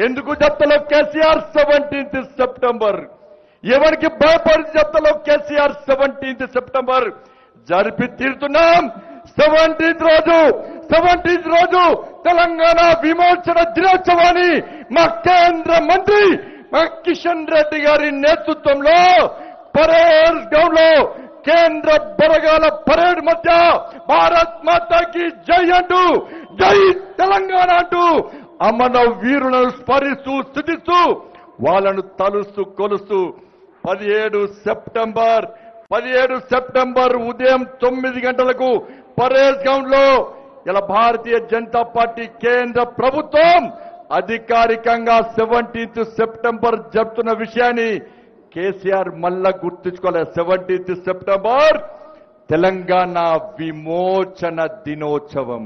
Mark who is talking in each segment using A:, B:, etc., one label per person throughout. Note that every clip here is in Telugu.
A: ఎందుకు చెప్తలో కేసీఆర్ సెవెంటీన్త్ సెప్టెంబర్ ఎవరికి భయపడి చెప్తలో కేసీఆర్ సెవెంటీన్త్ సెప్టెంబర్ జరిపి తీరుతున్నాం సెవెంటీన్త్ రోజు సెవెంటీన్త్ రోజు తెలంగాణ విమోచన దినోత్సవాన్ని మా కేంద్ర మంత్రి మా కిషన్ రెడ్డి గారి నేతృత్వంలో పరేడ్ గ్రౌండ్ లో కేంద్ర బలగాల పరేడ్ మధ్య భారత్ మాతాకి జై అంటూ జై తెలంగాణ అంటూ అమర వీరులను స్మరిస్తూ స్థుతిస్తూ వాళ్ళను తలుస్తూ కొలుస్తూ పదిహేడు సెప్టెంబర్ పదిహేడు సెప్టెంబర్ ఉదయం తొమ్మిది గంటలకు పరేడ్ గ్రౌండ్ లో ఇలా భారతీయ జనతా పార్టీ కేంద్ర ప్రభుత్వం అధికారికంగా సెవెంటీన్త్ సెప్టెంబర్ జరుపుతున్న విషయాన్ని కేసీఆర్ మళ్ళా గుర్తుంచుకోలేదు సెవెంటీన్త్ సెప్టెంబర్ తెలంగాణ విమోచన దినోత్సవం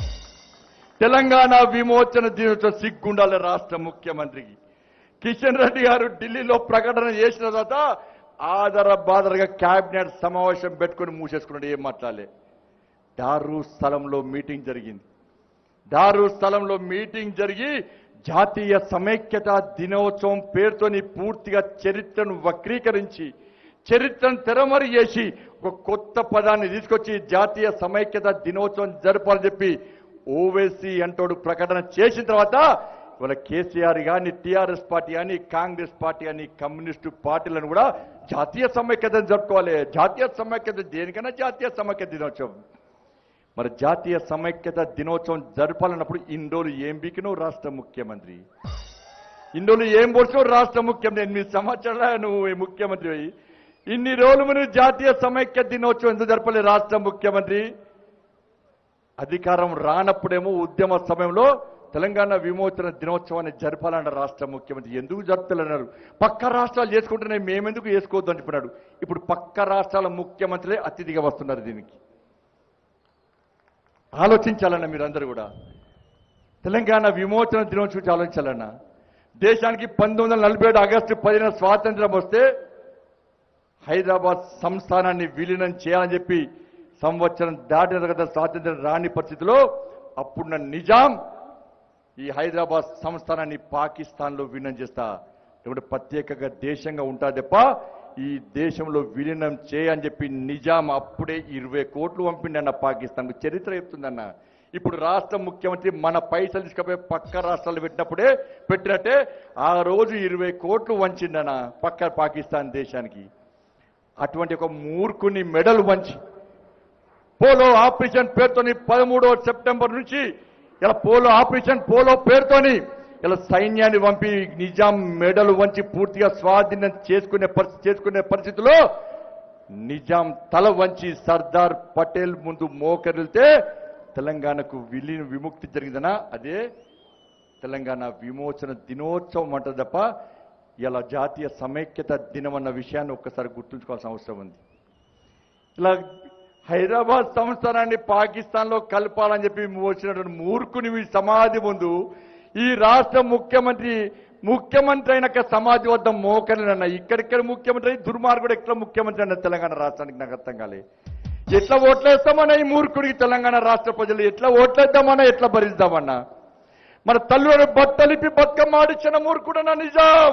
A: తెలంగాణ విమోచన దినోత్సవం సిగ్గుండాలి రాష్ట్ర ముఖ్యమంత్రికి కిషన్ రెడ్డి గారు ఢిల్లీలో ప్రకటన చేసిన తర్వాత ఆదర బాదరగా కేబినెట్ సమావేశం పెట్టుకుని మూసేసుకున్నాడు ఏం మాట్లాడలే దారు స్థలంలో మీటింగ్ జరిగింది దారు స్థలంలో మీటింగ్ జరిగి జాతీయ సమైక్యత దినోత్సవం పేరుతోని పూర్తిగా చరిత్రను వక్రీకరించి చరిత్రను తెరమరి చేసి ఒక కొత్త పదాన్ని తీసుకొచ్చి జాతీయ సమైక్యత దినోత్సవం జరపాలని చెప్పి ఓవైసీ అంటోడు ప్రకటన చేసిన తర్వాత ఇవాళ కేసీఆర్ కానీ టీఆర్ఎస్ పార్టీ కానీ కాంగ్రెస్ పార్టీ కానీ కమ్యూనిస్టు పార్టీలను కూడా జాతీయ సమైక్యతను జరుపుకోవాలి జాతీయ సమైక్యత దేనికైనా జాతీయ సమైక్యత దినోత్సవం మరి జాతీయ సమైక్యత దినోత్సవం జరపాలన్నప్పుడు ఇన్ని రోజులు ఏం బీకినో రాష్ట్ర ముఖ్యమంత్రి ఇన్ని రోజులు ఏం పొడిచో రాష్ట్ర ముఖ్యమంత్రి ఎనిమిది సంవత్సరాలు నువ్వు ఈ ముఖ్యమంత్రి అయ్యి ఇన్ని రోజులు మీరు జాతీయ సమైక్య దినోత్సవం ఎందుకు జరపలే రాష్ట్ర ముఖ్యమంత్రి అధికారం రానప్పుడేమో ఉద్యమ సమయంలో తెలంగాణ విమోచన దినోత్సవాన్ని జరపాలన్న రాష్ట్ర ముఖ్యమంత్రి ఎందుకు జరుపుతలేన్నారు పక్క రాష్ట్రాలు చేసుకుంటేనే మేమెందుకు చేసుకోవద్దు అంటున్నాడు ఇప్పుడు పక్క రాష్ట్రాల ముఖ్యమంత్రులే అతిథిగా వస్తున్నారు దీనికి ఆలోచించాలన్న మీరందరూ కూడా తెలంగాణ విమోచన దినోత్సవం గురించి ఆలోచించాలన్న దేశానికి పంతొమ్మిది వందల నలభై ఏడు ఆగస్టు పదిన స్వాతంత్రం వస్తే హైదరాబాద్ సంస్థానాన్ని విలీనం చేయాలని చెప్పి సంవత్సరం దాటిన తర్వాత స్వాతంత్రం రాని పరిస్థితిలో అప్పుడున్న నిజాం ఈ హైదరాబాద్ సంస్థానాన్ని పాకిస్తాన్లో విలీనం చేస్తా లేకుంటే ప్రత్యేకంగా దేశంగా ఉంటా తప్ప ఈ దేశంలో విలీనం చేయని చెప్పి నిజాం అప్పుడే ఇరవై కోట్లు పంపిండన్న పాకిస్తాన్కు చరిత్ర చెప్తుందన్న ఇప్పుడు రాష్ట్ర ముఖ్యమంత్రి మన పైసలు తీసుకుపోయి పక్క రాష్ట్రాలు పెట్టినప్పుడే పెట్టినట్టే ఆ రోజు ఇరవై కోట్లు వంచిండన్న పక్క పాకిస్తాన్ దేశానికి అటువంటి ఒక మూర్ఖుని మెడలు వంచి పోలో ఆపరేషన్ పేరుతోని పదమూడవ సెప్టెంబర్ నుంచి ఇలా పోలో ఆపరేషన్ పోలో పేరుతోని ఇలా సైన్యాన్ని పంపి నిజాం మెడలు వంచి పూర్తిగా స్వాధీనం చేసుకునే పరిస్థితి చేసుకునే పరిస్థితిలో నిజాం తల వంచి సర్దార్ పటేల్ ముందు మోకరిల్తే తెలంగాణకు విలీన విముక్తి జరిగిందనా అదే తెలంగాణ విమోచన దినోత్సవం అంటారు తప్ప ఇలా జాతీయ సమైక్యత దినం అన్న విషయాన్ని ఒక్కసారి గుర్తుంచుకోవాల్సిన అవసరం ఉంది ఇలా హైదరాబాద్ సంస్థానాన్ని పాకిస్తాన్లో కలపాలని చెప్పి వచ్చినటువంటి మూర్ఖుని మీ సమాధి ముందు ఈ రాష్ట్ర ముఖ్యమంత్రి ముఖ్యమంత్రి అయినాక సమాధి వద్ద మోకరినన్న ఇక్కడిక్కడ ముఖ్యమంత్రి అయి దుర్మార్గుడు ఎట్లా ముఖ్యమంత్రి అన్న తెలంగాణ రాష్ట్రానికి నాకు అర్థం కాలే ఎట్లా ఓట్లేస్తామన్నా ఈ మూర్ఖుడికి తెలంగాణ రాష్ట్ర ప్రజలు ఎట్లా ఓట్లేద్దామన్నా ఎట్లా భరిద్దామన్నా మన తల్లులను బట్టలిపి బతుకమ్మ ఆడిచ్చిన మూర్ఖుడన్న నిజాం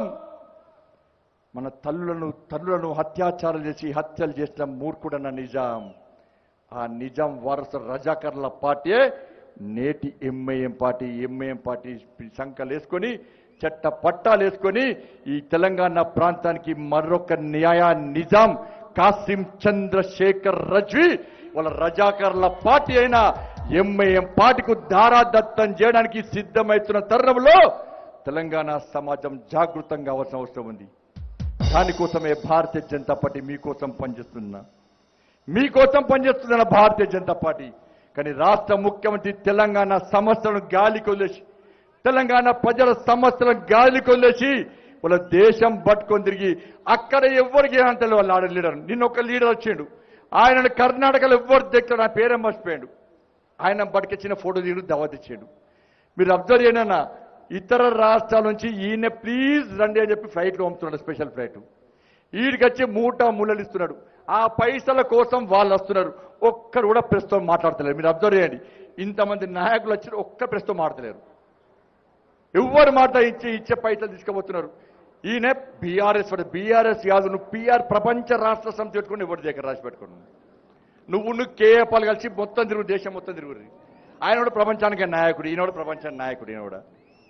A: మన తల్లులను తల్లులను అత్యాచారాలు చేసి హత్యలు చేసిన మూర్ఖుడన్న నిజాం ఆ నిజాం వారసు రజాకర్ల పార్టీయే నేటి ఎంఐఎం పార్టీ ఎంఐఎం పార్టీ సంఖ్యలు వేసుకొని చట్ట పట్టాలు వేసుకొని ఈ తెలంగాణ ప్రాంతానికి మరొక న్యాయ నిజాం కాసిం చంద్రశేఖర్ రజ్వి వాళ్ళ రజాకర్ల పార్టీ అయిన ఎంఐఎం పార్టీకు దారాదత్తం చేయడానికి సిద్ధమవుతున్న తరుణంలో తెలంగాణ సమాజం జాగృతంగా కావాల్సిన అవసరం ఉంది దానికోసమే భారతీయ జనతా పార్టీ మీకోసం పనిచేస్తున్నా మీకోసం పనిచేస్తున్న భారతీయ జనతా పార్టీ కానీ రాష్ట్ర ముఖ్యమంత్రి తెలంగాణ సమస్యలను గాలికి వదిలేసి తెలంగాణ ప్రజల సమస్యలను గాలికి వదిలేసి వాళ్ళ దేశం పట్టుకొని తిరిగి అక్కడ ఎవరికి అంటే వాళ్ళు ఆడ లీడర్ నిన్న ఒక లీడర్ వచ్చిండు ఆయన కర్ణాటకలో ఎవరు దగ్గర నా పేరే మర్చిపోయాడు ఆయన పట్టుకొచ్చిన ఫోటో తీరు దావత్ ఇచ్చాడు మీరు అబ్జర్వ్ చేయనన్నా ఇతర రాష్ట్రాల నుంచి ఈయన ప్లీజ్ రండి అని చెప్పి ఫ్లైట్లు పంపుతున్నాడు స్పెషల్ ఫ్లైట్ వీడికి వచ్చి మూట ముళ్ళలు ఇస్తున్నాడు ఆ పైసల కోసం వాళ్ళు వస్తున్నారు ఒక్కరు కూడా ప్రస్తుతం మాట్లాడతలేరు మీరు అబ్జర్వ్ చేయండి ఇంతమంది నాయకులు వచ్చి ఒక్క ప్రస్తుతం మాట్లాడలేరు ఎవరు మాట ఇచ్చి ఇచ్చే పైసలు తీసుకుపోతున్నారు ఈయన బీఆర్ఎస్ బీఆర్ఎస్ కాదు నువ్వు పిఆర్ ప్రపంచ రాష్ట్ర సమితి పెట్టుకుని ఎవరి దగ్గర రాసి పెట్టుకున్నావు నువ్వు నువ్వు కేఏపాలు కలిసి మొత్తం తిరుగు దేశం మొత్తం తిరుగు ఆయన కూడా ప్రపంచానికి నాయకుడు ఈయన కూడా ప్రపంచానికి నాయకుడు ఈయన కూడా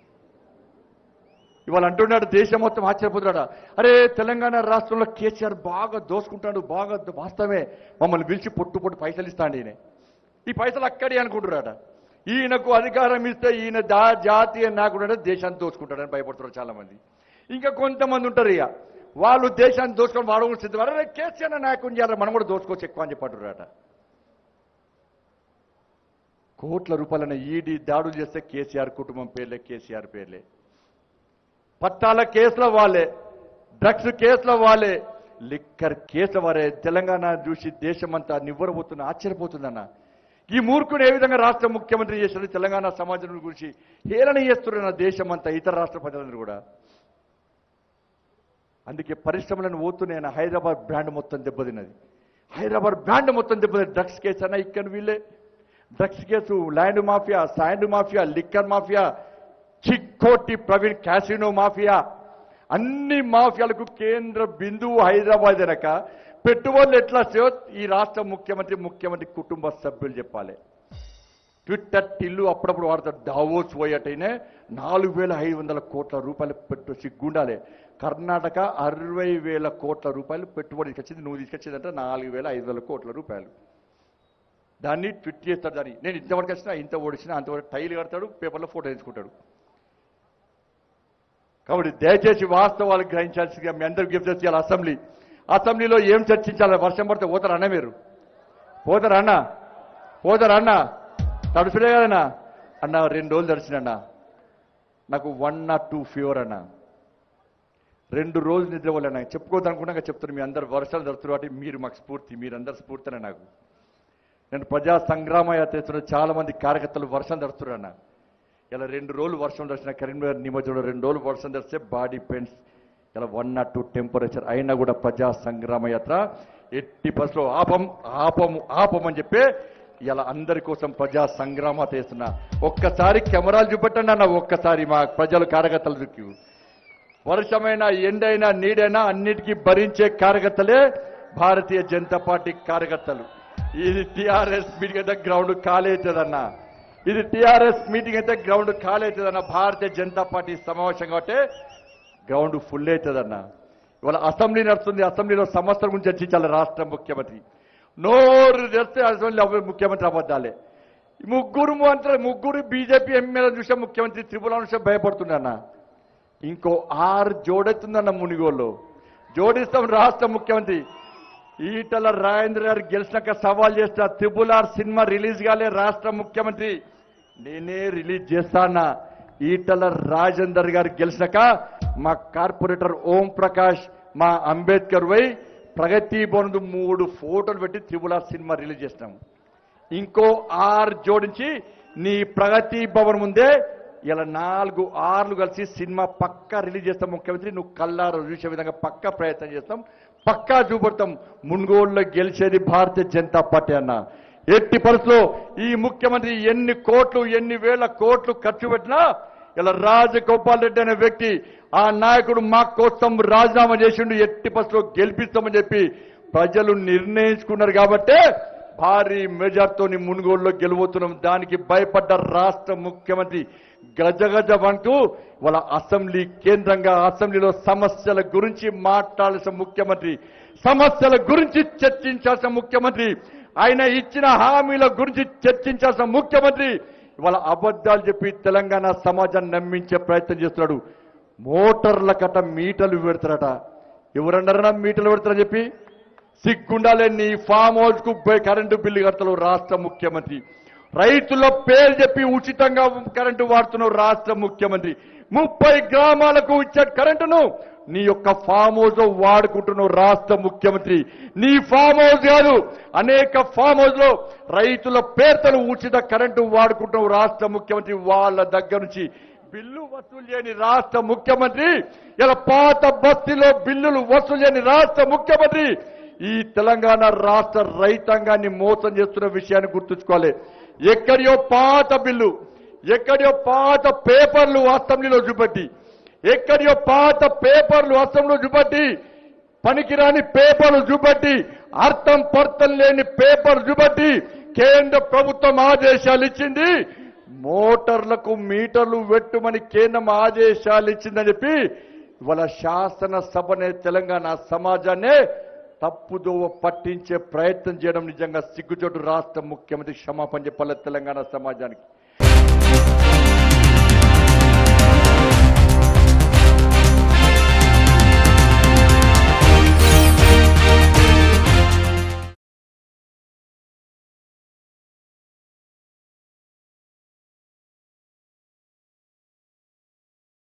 A: ఇవాళ అంటున్నాడు దేశం మొత్తం ఆశ్చర్యపోతున్నాడు అరే తెలంగాణ రాష్ట్రంలో కేసీఆర్ బాగా దోసుకుంటాడు బాగా ద- వాస్తవమే మమ్మల్ని పిలిచి పొట్టు పొట్టు పైసలు ఇస్తాడు ఈయన ఈ పైసలు అక్కడే అనుకుంటున్నాడు ఈయనకు అధికారం ఇస్తే ఈయన దా జాతీయ నాయకుడు దేశాన్ని దోచుకుంటాడని భయపడుతున్నారు చాలా మంది ఇంకా కొంతమంది ఉంటారు ఇక వాళ్ళు దేశాన్ని దోచుకొని వాడు కూడా సిద్ధం అరే కేసీఆర్ నాయకుని చేయాలి మనం కూడా దోచుకోవచ్చు ఎక్కువ అని చెప్పంటున్నారట కోట్ల రూపాయలైన ఈడీ దాడులు చేస్తే కేసీఆర్ కుటుంబం పేర్లే కేసీఆర్ పేర్లే పట్టాల కేసుల వాళ్ళే డ్రగ్స్ కేసుల వాళ్ళే లిక్కర్ కేసుల వారే తెలంగాణ చూసి దేశమంతా నివ్వరబోతున్న ఆశ్చర్యపోతుందన్న ఈ మూర్ఖుడు ఏ విధంగా రాష్ట్ర ముఖ్యమంత్రి చేశాడు తెలంగాణ సమాజం గురించి హేళన చేస్తున్న దేశమంతా ఇతర రాష్ట్ర ప్రజలందరూ కూడా అందుకే పరిశ్రమలను పోతున్నాయన్న హైదరాబాద్ బ్రాండ్ మొత్తం దెబ్బతిన్నది హైదరాబాద్ బ్రాండ్ మొత్తం దెబ్బతిన్నది డ్రగ్స్ కేసు అన్న ఇక్కడ వీళ్ళే drugs case land mafia sand mafia liquor mafia Chikoti Praveen casino mafia అన్ని మాఫియాలకు కేంద్ర బిందువు హైదరాబాద్ వెనక పెట్టుబడులు ఎట్లా వస్తాయో ఈ రాష్ట్ర ముఖ్యమంత్రి ముఖ్యమంత్రి కుటుంబ సభ్యులు చెప్పాలి ట్విట్టర్ టిల్లు అప్పుడప్పుడు వాడతాడు దావోస్ పోయేటైనే నాలుగు వేల ఐదు వందల కోట్ల రూపాయలు పెట్టు సిగ్గుండాలి కర్ణాటక అరవై వేల కోట్ల రూపాయలు పెట్టుబడి తీసుకొచ్చింది నువ్వు తీసుకొచ్చిందంటే నాలుగు వేల ఐదు వందల కోట్ల రూపాయలు దాన్ని ట్విట్ చేస్తాడు దాన్ని నేను ఇంతవరకు వచ్చినా ఇంత ఓడిచినా అంతవరకు టైల్ కడతాడు పేపర్లో ఫోటో వేసుకుంటాడు కాబట్టి దయచేసి వాస్తవాలు గ్రహించాల్సిందిగా మీ అందరికి చెప్తే ఇవాళ అసెంబ్లీ అసెంబ్లీలో ఏం చర్చించాలి వర్షం పడితే పోతారా అన్న మీరు పోతారా అన్న పోతారా అన్న తడుచుడే కదన్నా అన్న రెండు రోజులు తడిచినన్నా నాకు వన్ నాట్ టూ ఫీవర్ అన్న రెండు రోజులు నిద్రపోలేనా చెప్పుకోదనుకున్నాక చెప్తాను మీ అందరు వర్షాలు జరుగుతున్నారు కాబట్టి మీరు మాకు స్ఫూర్తి మీరందరు స్ఫూర్తినే నాకు నేను ప్రజా సంగ్రామ యాత్ర చేస్తున్న చాలా మంది కార్యకర్తలు వర్షం తడుస్తున్నారు అన్న ఇలా రెండు రోజులు వర్షం దర్శన కరీంనగర్ నిమజ్జనంలో రెండు రోజులు వర్షం దర్శిస్తే బాడీ పెయిన్స్ ఇలా వన్ నాట్ టూ టెంపరేచర్ అయినా కూడా ప్రజా సంగ్రామ యాత్ర ఎట్టి బస్సులో ఆపం ఆపము ఆపమని చెప్పి ఇలా అందరి కోసం ప్రజా సంగ్రామ చేస్తున్నా ఒక్కసారి కెమెరాలు చూపెట్టండి అన్న ఒక్కసారి మా ప్రజలు కార్యకర్తలు దిక్కు వర్షమైనా ఎండైనా నీడైనా అన్నిటికీ భరించే కార్యకర్తలే భారతీయ జనతా పార్టీ కార్యకర్తలు ఇది టిఆర్ఎస్ మీటింగ్ అయితే గ్రౌండ్ ఖాళీ అవుతుందన్న ఇది టిఆర్ఎస్ మీటింగ్ అయితే గ్రౌండ్ ఖాళీ అవుతుందన్న భారతీయ జనతా పార్టీ సమావేశం కాబట్టి గ్రౌండ్ ఫుల్ అవుతుందన్న ఇవాళ అసెంబ్లీ నడుస్తుంది అసెంబ్లీలో సమస్యల గురించి చర్చించాలి రాష్ట్ర ముఖ్యమంత్రి నోరు తెస్తే అసెంబ్లీ అవ- ముఖ్యమంత్రి అబద్ధాలే ముగ్గురు మంత్రులు ముగ్గురు బీజేపీ ఎమ్మెల్యే చూసే ముఖ్యమంత్రి త్రిపుల చూసే భయపడుతున్నా ఇంకో ఆరు జోడెత్తుందన్న మునిగోళ్ళు జోడిస్తాం రాష్ట్ర ముఖ్యమంత్రి ఈటల రాజేంద్ర గారు గెలిచినాక సవాల్ చేస్తా త్రిబుల్ ఆర్ సినిమా రిలీజ్ కాలే రాష్ట్ర ముఖ్యమంత్రి నేనే రిలీజ్ చేస్తానా ఈటల రాజేందర్ గారు గెలిచినాక మా కార్పొరేటర్ ఓం ప్రకాష్ మా అంబేద్కర్ వై ప్రగతి భవన్ మూడు ఫోటోలు పెట్టి త్రిబుల్ ఆర్ సినిమా రిలీజ్ చేసినాం ఇంకో ఆరు జోడించి నీ ప్రగతి భవన్ ముందే ఇలా నాలుగు ఆర్లు కలిసి సినిమా పక్కా రిలీజ్ చేస్తాం ముఖ్యమంత్రి నువ్వు కల్లారు చూసే విధంగా పక్కా ప్రయత్నం చేస్తాం పక్కా చూపడతాం మున్గోడులో గెలిచేది భారతీయ జనతా పార్టీ అన్న ఎట్టి పరిస్థితుల్లో ఈ ముఖ్యమంత్రి ఎన్ని కోట్లు ఎన్ని వేల కోట్లు ఖర్చు పెట్టినా ఇలా రాజగోపాల్ రెడ్డి అనే వ్యక్తి ఆ నాయకుడు మా కోసం రాజీనామా చేసిండు ఎట్టి పరిస్థితుల్లో గెలిపిస్తామని చెప్పి ప్రజలు నిర్ణయించుకున్నారు కాబట్టే భారీ మెజార్టీతోని మునుగోడులో గెలువతున్నాం దానికి భయపడ్డ రాష్ట్ర ముఖ్యమంత్రి గజగజ అంటూ వాళ్ళ అసెంబ్లీ కేంద్రంగా అసెంబ్లీలో సమస్యల గురించి మాట్లాడాల్సిన ముఖ్యమంత్రి సమస్యల గురించి చర్చించాల్సిన ముఖ్యమంత్రి ఆయన ఇచ్చిన హామీల గురించి చర్చించాల్సిన ముఖ్యమంత్రి ఇవాళ అబద్ధాలు చెప్పి తెలంగాణ సమాజాన్ని నమ్మించే ప్రయత్నం చేస్తున్నాడు మోటార్ల కట్ట మీటర్లు పెడతారట ఎవరన్నారన్నా మీటర్లు పెడతారని చెప్పి సిగ్గుండాలే నీ ఫామ్ హౌస్ కు పోయి కరెంటు బిల్లు కడతలు రాష్ట్ర ముఖ్యమంత్రి రైతుల పేరు చెప్పి ఉచితంగా కరెంటు వాడుతున్నావు రాష్ట్ర ముఖ్యమంత్రి ముప్పై గ్రామాలకు ఇచ్చే కరెంటును నీ యొక్క ఫామ్ హౌస్ లో వాడుకుంటున్నావు రాష్ట్ర ముఖ్యమంత్రి నీ ఫామ్ హౌస్ కాదు అనేక ఫామ్ హౌస్ లో రైతుల పేర్తలు ఉచిత కరెంటు వాడుకుంటున్నావు రాష్ట్ర ముఖ్యమంత్రి వాళ్ళ దగ్గర నుంచి బిల్లు వసూలు చేయని రాష్ట్ర ముఖ్యమంత్రి ఇలా పాత బస్తీలో బిల్లులు వసూలు చేయని రాష్ట్ర ముఖ్యమంత్రి ఈ తెలంగాణ రాష్ట్ర రైతాంగాన్ని మోసం చేస్తున్న విషయాన్ని గుర్తుంచుకోవాలి ఎక్కడియో పాత బిల్లు ఎక్కడియో పాత పేపర్లు అసెంబ్లీలో చూపెట్టి ఎక్కడియో పాత పేపర్లు అసెంబ్లీలో చూపెట్టి పనికిరాని పేపర్లు చూపెట్టి అర్థం పొర్థం లేని పేపర్ చూపెట్టి కేంద్ర ప్రభుత్వం ఆదేశాలు ఇచ్చింది మోటార్లకు మీటర్లు పెట్టుమని కేంద్రం ఆదేశాలు ఇచ్చిందని చెప్పి ఇవాళ శాసనసభనే తెలంగాణ సమాజాన్నే తప్పుదోవ పట్టించే ప్రయత్నం చేయడం నిజంగా సిగ్గుచోటు రాష్ట్ర ముఖ్యమంత్రి క్షమాపణ చెప్పాలి తెలంగాణ సమాజానికి